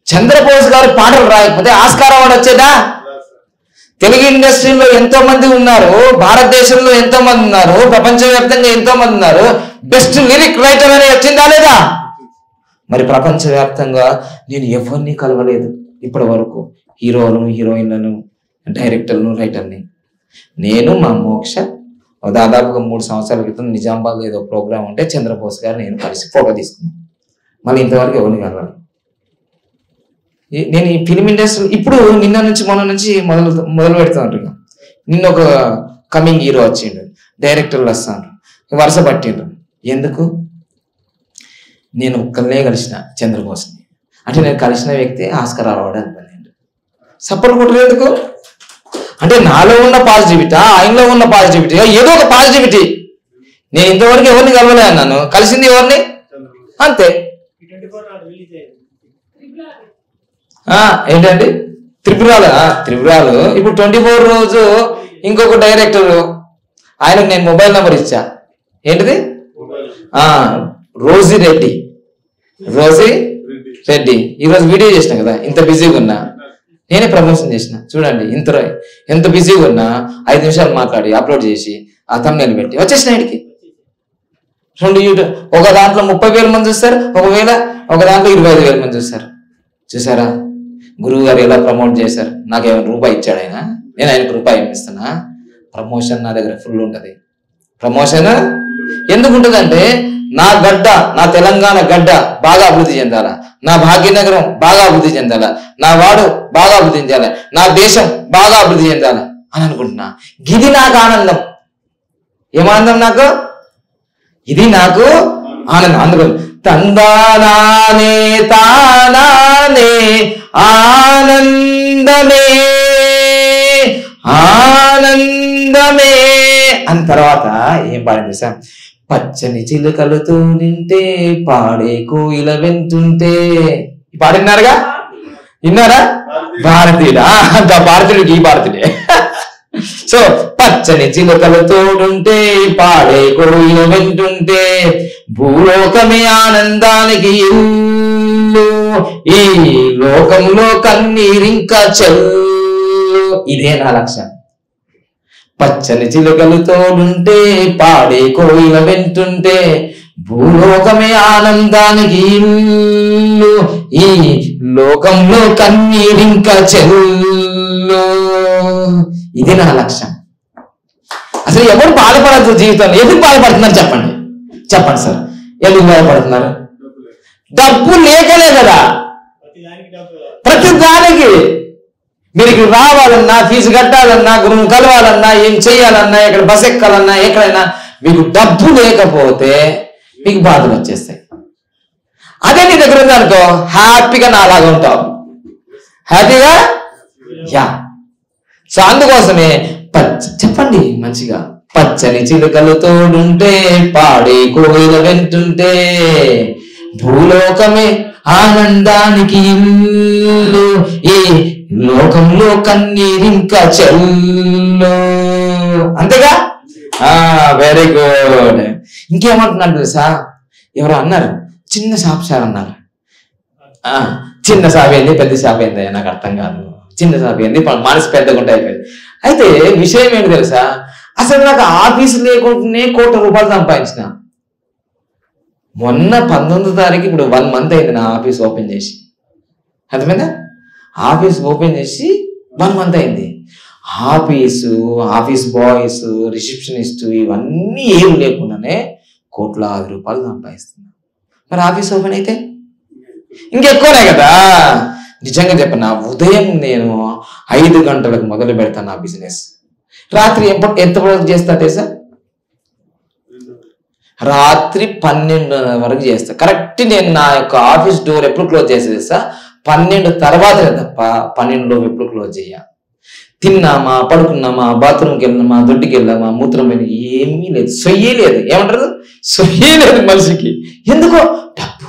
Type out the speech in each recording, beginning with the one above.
చంద్రబోస్ గారు పాటలు రాయకపోతే Oscar award వచ్చేదా తెలుగు ఇండస్ట్రీలో ఎంతో మంది ఉన్నారు భారతదేశంలో ఎంతో మంది ఉన్నారు ప్రపంచవ్యాప్తంగా ఎంతో మంది ఉన్నారు బెస్ట్ లిరిక్ రైటర్ అని వచ్చిందా లేదా మరి ప్రపంచవ్యాప్తంగా నేను ఎవరిని కలవలేదు ఇప్పటి వరకు హీరోలను హీరోయిన్లను డైరెక్టర్లను రైటర్ని నేను మా మోక్ష ఓ దాదాపుగా మూడు సంవత్సరాల క్రితం నిజామాబాద్ ఏదో ప్రోగ్రామ్ ఉంటే చంద్రబోస్ గారు నేను కలిసి ఫోటో తీసుకున్నాను మళ్ళీ ఇంతవరకు ఎవరిని కలవాలి ఈ- నేను ఈ ఫిలిం ఇండస్ట్రీ ఇప్పుడు నిన్న నుంచి మొన్న నుంచి మొదలు మొదలు పెడతా ఉంటున్నా నిన్న ఒక కమింగ్ హీరో వచ్చిండు డైరెక్టర్లు వస్తాను వరుస పట్టిండ్రు ఎందుకు నేను ఒక్కళ్ళే కలిసిన చంద్రబోస్ని అంటే నేను కలిసిన వ్యక్తి ఆస్కర్ అవార్డు అనుకున్నాను సపోర్ట్ కొట్టలేదు ఎందుకు అంటే నాలో ఉన్న పాజిటివిటీ ఆయనలో ఉన్న పాజిటివిటీ ఏదో ఒక పాజిటివిటీ నేను ఇంతవరకు ఎవరిని కలవలే అన్నాను కలిసింది ఎవరిని అంతే ఆ, ఏంటండి త్రిపురాలు ఆ, త్రిపురాలు ఇప్పుడు ట్వంటీ ఫోర్ రోజు ఇంకొక డైరెక్టర్ ఆయనకు నేను మొబైల్ నెంబర్ ఇచ్చా ఏంటిది ఆ రోజీ రెడ్డి రోజీ రెడ్డి ఈరోజు వీడియో చేసిన కదా ఇంత బిజీగా ఉన్నా నేనే ప్రమోషన్ చేసిన చూడండి ఇంత ఎంత బిజీగా ఉన్నా ఐదు నిమిషాలు మాట్లాడి అప్లోడ్ చేసి ఆ తమ్ముని పెట్టి వచ్చేసిన ఇడికి రెండు యూట్యూబ్ ఒక దాంట్లో ముప్పై వేల మంది చూస్తారు ఒకవేళ ఒక దాంట్లో ఇరవై ఐదు వేల మంది చూస్తారు చూసారా గురువు గారు ఎలా ప్రమోట్ చేశారు నాకేమైనా రూపాయి ఇచ్చాడు ఆయన నేను ఆయనకు రూపాయి ఏమి ఇస్తున్నా ప్రమోషన్ నా దగ్గర ఫుల్ ఉంటది ప్రమోషన్ ఎందుకు ఉంటుందంటే నా గడ్డ నా తెలంగాణ గడ్డ బాగా అభివృద్ధి చెందాలా నా భాగ్యనగరం బాగా అభివృద్ధి చెందాలా నా వాడు బాగా అభివృద్ధి చెందాలి నా దేశం బాగా అభివృద్ధి చెందాలి అని అనుకుంటున్నా ఇది నాకు ఆనందం ఏమానందం నాకు ఇది నాకు ఆనందం అందుకు తందానానే తానానే ఆనందమే ఆనందమే అని తర్వాత ఏం పాడింది సార్ పచ్చని చిలుకలతో నింటే పాడే కోయిల వింటుంటే ఈ పాట విన్నారుగా విన్నారా భారతీయుడా అంత భారతీయుడికి ఈ భారతీయుడే సో పచ్చని చిలుకలతోడుంటే పాడే కోయిల వింటుంటే భూలోకమే ఆనందానికి ఇల్లు ఈ లోకంలో కన్నీరింకా చెల్లు ఇదే నా లక్ష్యం పచ్చని చిలుకలతోడుంటే పాడే కోయిల వింటుంటే భూలోకమే ఆనందానికి ఇల్లు ఈ లోకంలో కన్నీరింకా చెల్లు ఇది నా లక్ష్యం అసలు ఎవరు బాధపడద్దు జీవితంలో ఎందుకు బాధపడుతున్నారు చెప్పండి చెప్పండి సార్ ఎందుకు బాధపడుతున్నారు డబ్బు లేకలే కదా ప్రతి దానికి మీరు ఇక్కడ రావాలన్నా ఫీజు కట్టాలన్నా గురువు కలవాలన్నా ఏం చేయాలన్నా ఇక్కడ బస్ ఎక్కాలన్నా ఎక్కడైనా మీకు డబ్బు లేకపోతే మీకు బాధలు వచ్చేస్తాయి అదే నీ దగ్గర ఉందనుకో హ్యాపీగా నా అలాగా ఉంటావు హ్యాపీగా యా సో అందుకోసమే పచ్చ చెప్పండి మంచిగా పచ్చని చిలుకలు తోడుంటే పాడే కోయిల వెంటుంటే భూలోకమే ఆనందానికి ఇల్లు ఈ లోకంలో కన్నీరింకా చెల్లు అంతేగా ఆ వెరీ గుడ్ ఇంకేమంటున్నాడు తెలుసా ఎవరో అన్నారు చిన్న షాప్ సార్ అన్నారు ఆ, చిన్న షాప్ ఏంది పెద్ద షాప్ ఏంది నాకు అర్థం కాదు చిన్న షాప్ ఏంది ప- మనసు పెద్దగా ఉంటే అయిపోయింది అయితే విషయం ఏంటి తెలుసా అసలు నాకు ఆఫీస్ లేకుండానే కోట్ల రూపాయలు సంపాదించిన మొన్న పంతొమ్మిదో తారీఖు ఇప్పుడు వన్ మంత్ అయింది నా ఆఫీస్ ఓపెన్ చేసి అర్థమైందా ఆఫీస్ ఓపెన్ చేసి వన్ మంత్ అయింది ఆఫీసు ఆఫీస్ బాయ్స్ రిసెప్షనిస్ట్ ఇవన్నీ ఏం లేకుండానే కోట్లాది రూపాయలు సంపాదిస్తున్నా మరి ఆఫీస్ ఓపెన్ అయితే ఇంకెక్కువనే కదా నిజంగా చెప్పనా ఉదయం నేను ఐదు గంటలకు మొదలు పెడతాను నా బిజినెస్ రాత్రి ఎప్పుడు ఎంత వరకు చేస్తా తెలుసా రాత్రి పన్నెండు వరకు చేస్తా కరెక్ట్ నేను నా యొక్క ఆఫీస్ డోర్ ఎప్పుడు క్లోజ్ చేసేది తెలుసా పన్నెండు తర్వాత తప్ప పన్నెండులో ఎప్పుడు క్లోజ్ చేయ తిన్నామా పడుకున్నామా బాత్రూమ్కి వెళ్ళినామా దొడ్డికి వెళ్ళామా మూత్రం పోయినా ఏమీ లేదు సొయ్యే లేదు ఏమంటారు సొయ్యే లేదు మనిషికి ఎందుకో డబ్బు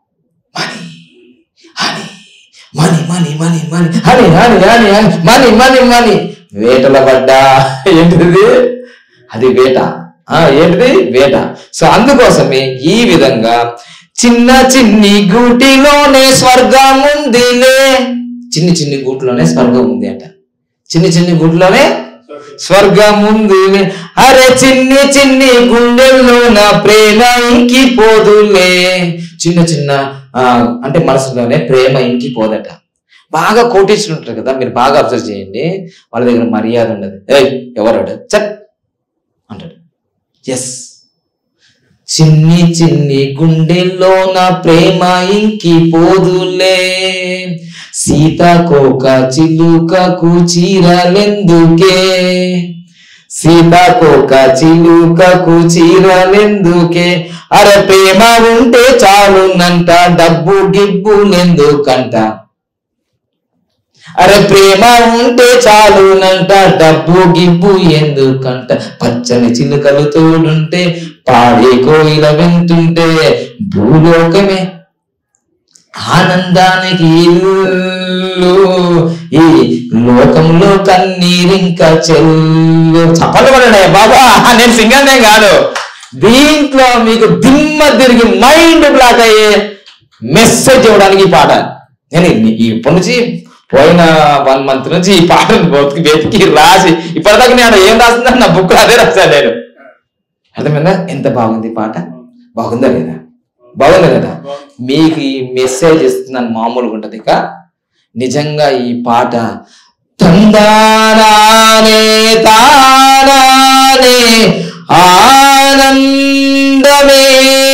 money money money money money honey honey honey honey money money money వేటల పడ్డా ఏంటిది అది వేట ఆ ఏంటిది వేట సో అందుకోసమే ఈ విధంగా చిన్న చిన్ని గూటిలోనే స్వర్గం ఉందిలే చిన్ని చిన్ని గూటిలోనే స్వర్గం ఉంది అంట చిన్ని చిన్ని గూటిలోనే స్వర్గం ఉందిలే అరే చిన్ని చిన్ని గుండెల్లో నా ప్రేమ ఇంకిపోదులే చిన్న చిన్న ఆ, అంటే మనసులోనే ప్రేమ ఇంకిపోదట బాగా కోటేశ్వరులు ఉంటారు కదా మీరు బాగా అబ్జర్వ్ చేయండి వాళ్ళ దగ్గర మర్యాద ఉండదు ఏయ్ ఎవరాడు చట్ అంటాడు ఎస్ చిన్ని చిన్ని గుండెల్లో నా ప్రేమ ఇంకి పోదులే సీతాకోక చిలుకకు చీరలెందుకే సీతాకోక చిలుకకు చీరలెందుకే అరే ప్రేమ ఉంటే చాలునంట డబ్బు గిబ్బులెందుకంట అరే ప్రేమ ఉంటే చాలునంట డబ్బు గిబ్బు ఎందుకంట పచ్చని చిలుకలు తోడుంటే పాడే కోయిల వింటుంటే భూలోకమే ఆనందానికి ఇల్లు ఈ లోకంలో కన్నీరింకా చెల్లు చప్పలు పడండి బాబా నేను సింగర్నే కాదు దీంట్లో మీకు దిమ్మ తిరిగి మైండ్ బ్లాక్ అయ్యే మెసేజ్ ఇవ్వడానికి ఈ పాట నేను ఈ- ఇప్పటి నుంచి పోయిన వన్ మంత్ నుంచి ఈ పాటను బతికి వెతికి రాసి ఇప్పటిదాకా నేను ఏం రాసిందని నా బుక్ అదే రాశాను నేను అర్థమైందా ఎంత బాగుంది ఈ పాట బాగుందా లేదా బాగుందా లేదా మీకు ఈ మెసేజ్ ఇస్తున్నాను మామూలుగా ఉంటది ఇక నిజంగా ఈ పాట తందానానే తానానే ఆనందమే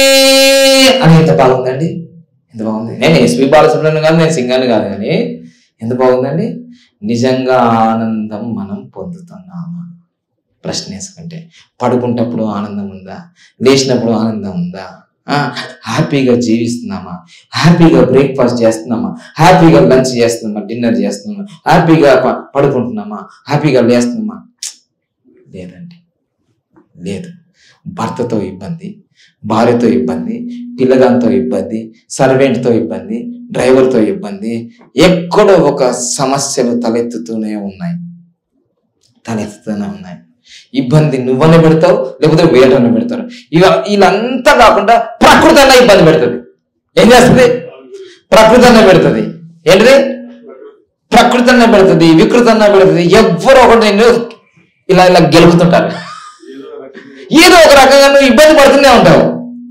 అని ఎంత బాగుందండి ఎంత బాగుంది నేను ఎస్పి బాలసుబ్రహ్మణ్యం కాదు నేను సింగర్ని కాదు కానీ ఎంత బాగుందండి నిజంగా ఆనందం మనం పొందుతున్నామా ప్రశ్న వేసుకుంటే పడుకుంటప్పుడు ఆనందం ఉందా లేచినప్పుడు ఆనందం ఉందా ఆ, హ్యాపీగా జీవిస్తున్నామా హ్యాపీగా బ్రేక్ఫాస్ట్ చేస్తున్నామా హ్యాపీగా లంచ్ చేస్తున్నామా డిన్నర్ చేస్తున్నామా హ్యాపీగా ప- పడుకుంటున్నామా హ్యాపీగా లేస్తున్నామా లేదండి లేదు భర్తతో ఇబ్బంది భార్యతో ఇబ్బంది పిల్లగాంతో ఇబ్బంది సర్వెంట్తో ఇబ్బంది డ్రైవర్తో ఇబ్బంది ఎక్కడో ఒక సమస్యలు తలెత్తుతూనే ఉన్నాయి తలెత్తుతూనే ఉన్నాయి ఇబ్బంది నువ్వనే పెడతావు లేకపోతే వేటనే పెడతారు ఇవ వీళ్ళంతా కాకుండా ప్రకృతి అన్న ఇబ్బంది పెడుతుంది ఏం చేస్తుంది ప్రకృతి అన్న పెడుతుంది ఏంటిది ప్రకృతి అన్న పెడుతుంది వికృతి అన్న పెడుతుంది ఎవ్వరో ఒకటి నేను ఇలా ఇలా గెలుపుతుంటారు ఏదో ఒక రకంగా నువ్వు ఇబ్బంది పడుతూనే ఉంటావు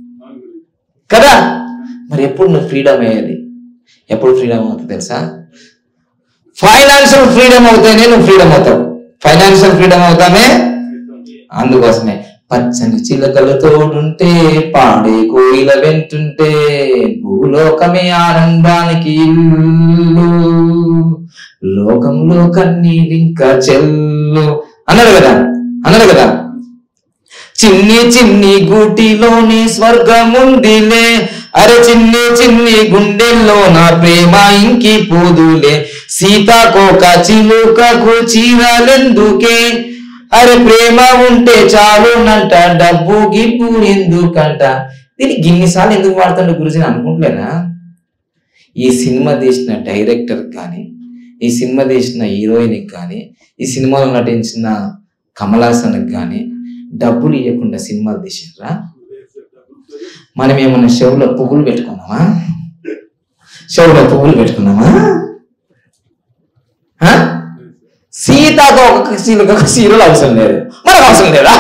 కదా మరి ఎప్పుడు నువ్వు ఫ్రీడమ్ అయ్యేది ఎప్పుడు ఫ్రీడమ్ అవుతుంది తెలుసా ఫైనాన్షియల్ ఫ్రీడమ్ అవుతానే నువ్వు ఫ్రీడమ్ అవుతావు ఫైనాన్షియల్ ఫ్రీడమ్ అవుతానే అందుకోసమే పచ్చని చిలకలు తోడుంటే పాడే కోయిల వెంటుంటే భూలోకమే ఆనందానికి ఇల్లు లోకంలో కన్నీరింకా చెల్లు అన్నాడు కదా అన్నాడు కదా చిన్ని చిన్ని గూటిలోని స్వర్గముందిలే అరే చిన్ని చిన్ని గుండెల్లో నా ప్రేమ ఇంకి పోదులే సీతాకోక చిలుకకు చీరాలెందుకే అరే ప్రేమ ఉంటే చాలునంట డబ్బు గిబ్బు ఎందుకంట దీన్ని గిన్నిసార్లు ఎందుకు వాడుతుండే గురించి అనుకుంటలేనా ఈ సినిమా తీసిన డైరెక్టర్ కానీ ఈ సినిమా తీసిన హీరోయిన్కి కానీ ఈ సినిమాలో నటించిన కమలాసన్కి కానీ డబ్బులు ఇవ్వకుండా సినిమాలు తీసినరా మనం ఏమన్నా షోలో పువ్వులు పెట్టుకున్నామా షోలో పువ్వులు పెట్టుకున్నామా ఆ? సీతాకు ఒక సీలకు ఒక సీరియల్ అవసరం లేదు మనకు అవసరం లేదా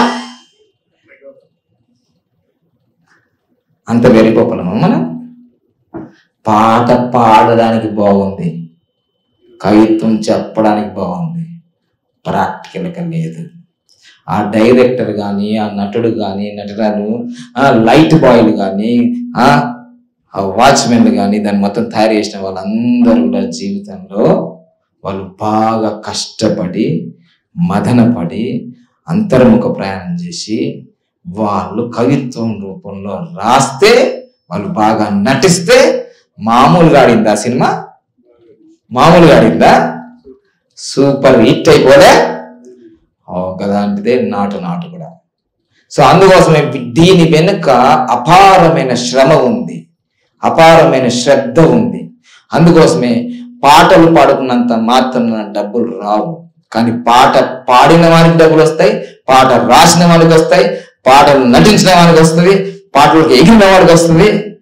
అంత వెరిపోపలమా మనం పాట పాడడానికి బాగుంది కవిత్వం చెప్పడానికి బాగుంది ప్రాక్టికల్గా లేదు ఆ డైరెక్టర్ కానీ ఆ నటుడు కానీ నటురాలు ఆ లైట్ బాయ్లు కానీ ఆ వాచ్మెన్లు కానీ దాన్ని మొత్తం తయారు చేసిన వాళ్ళందరూ కూడా జీవితంలో వాళ్ళు బాగా కష్టపడి మదనపడి అంతర్ముఖ ప్రయాణం చేసి వాళ్ళు కవిత్వం రూపంలో రాస్తే వాళ్ళు బాగా నటిస్తే మామూలుగా ఆడిందా సినిమా మామూలుగా ఆడిందా సూపర్ హిట్ అయిపోలే ఒకదాంటిదే నాటు నాటు కూడా సో అందుకోసమే దీని వెనుక అపారమైన శ్రమ ఉంది అపారమైన శ్రద్ధ ఉంది అందుకోసమే పాటలు పాడుకున్నంత మాత్రం డబ్బులు రావు కానీ పాట పాడిన వానికి డబ్బులు వస్తాయి పాట రాసిన వానికి వస్తాయి పాటలు నటించిన వానికి వస్తుంది పాటలకు ఎగిరిన వాడికి వస్తుంది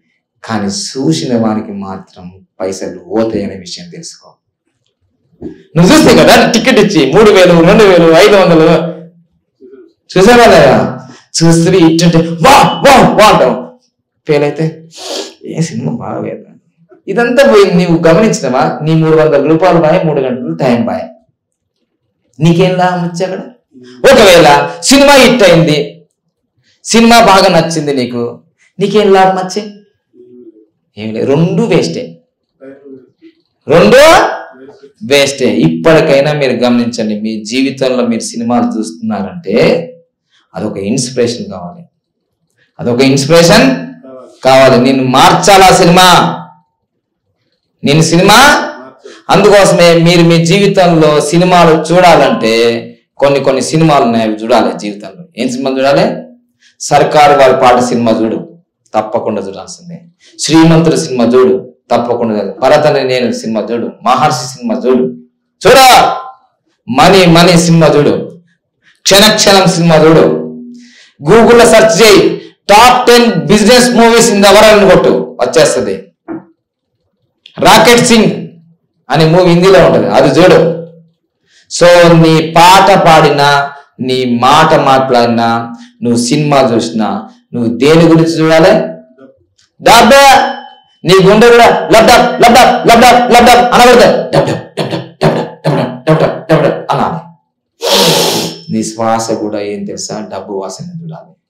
కానీ చూసిన వానికి మాత్రం పైసలు పోతాయి అనే విషయం తెలుసుకో నువ్వు చూస్తే కదా టికెట్ ఇచ్చి మూడు వేలు రెండు వేలు ఐదు వందలు చూసావా లేదా చూస్తే ఇట్టుంటే వా వా వా అంటాం ఫెయిల్ అయితే ఏ సినిమా బాగలేదు ఇదంతా పోయింది నీవు గమనించినవా నీ మూడు వందల రూపాయలు బాయ్ మూడు గంటలు టైం బాయ్ నీకేం లాభం వచ్చి అక్కడ ఒకవేళ సినిమా హిట్ అయింది సినిమా బాగా నచ్చింది నీకు నీకేం లాభం వచ్చి ఏం లేదు రెండు వేస్టే రెండు వేస్టే ఇప్పటికైనా మీరు గమనించండి మీ జీవితంలో మీరు సినిమాలు చూస్తున్నారంటే అదొక ఇన్స్పిరేషన్ కావాలి అదొక ఇన్స్పిరేషన్ కావాలి నేను మార్చాలా సినిమా నేను సినిమా అందుకోసమే మీరు మీ జీవితంలో సినిమాలు చూడాలంటే కొన్ని కొన్ని సినిమాలు ఉన్నాయి అవి చూడాలి జీవితంలో ఏం సినిమా చూడాలి సర్కారు వారి పాట సినిమా చూడు తప్పకుండా చూడాల్సిందే శ్రీమంతుడు సినిమా చూడు తప్పకుండా చూడాలి. భరతని నేను సినిమా చూడు మహర్షి సినిమా చూడు చూడా మనీ మనీ సినిమా చూడు క్షణ క్షణం సినిమా చూడు గూగుల్లో సెర్చ్ చేయి top ten business movies in the world అని కొట్టు వచ్చేస్తుంది రాకెట్ సింగ్ అనే మూవీ హిందీలో ఉంటది అది చూడు సో నీ పాట పాడినా నీ మాట మాట్లాడినా నువ్వు సినిమా చూసినా నువ్వు దేని గురించి చూడాలి డబ్బే నీ గుండె కూడా లబ్డబ్ లబ్డబ్ లబ్డబ్ లబ్డబ్ అనకూడదు dub dub dub dub dub dub dub dub dub dub అనాలి నీ శ్వాస కూడా ఏం తెలుసా డబ్బు వాసన చూడాలి